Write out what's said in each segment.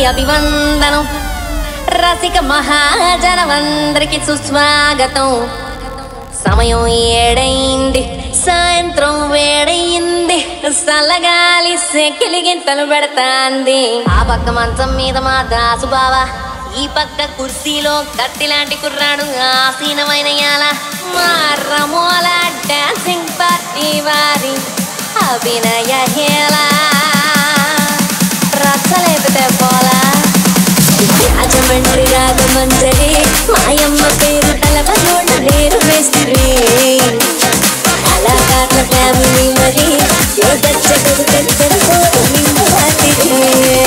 అభివందనం రసిక మహాజనమందరికి సుస్వాగతం సమయం ఏడైంది సాయంత్రం వేడయింది చల్లగాలి సెకిలి గింతలు పెడతాంది ఆ పక్క మంచం మీద మా దాసు బావ ఈ పక్క కుర్చీలో కత్తి లాంటి కుర్రాడు ఆసీనమైన యాల మా రమోల డాన్సింగ్ పార్టీ వారి అభినయ హేళ రచ్చలేపితే పోలా రాజమండ్రి రాగమంజరి మాయమ్మ పేరు తలపనోడ పేరు వేస్తుంది కళాకారుల ఫ్యామిలీ మరి ఏ దర్శకుడు తెచ్చడ కోరు నిండు రాత్రి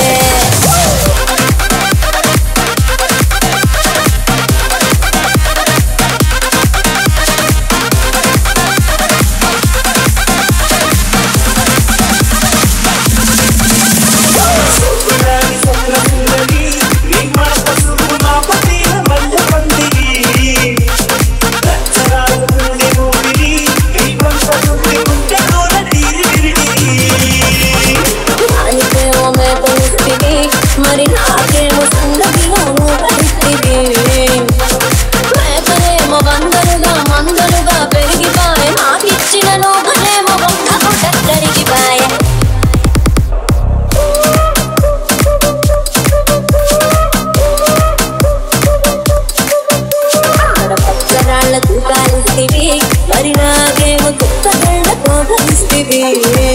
దానికేమో మేతనిస్తుంది మరి నాకేమో సంగతిగా మూతనిస్తుంది మేకలేమో వందలుగా మందలుగా పెరిగిపాయే నాకిచ్చిన లోకలేమో ఒక్కకు కరిగిపాయే ఆడ పచ్చరాళ్ళ తూకాలిస్తివి మరి నాకేమో కుక్క గళ్ళ కోపలిస్తివి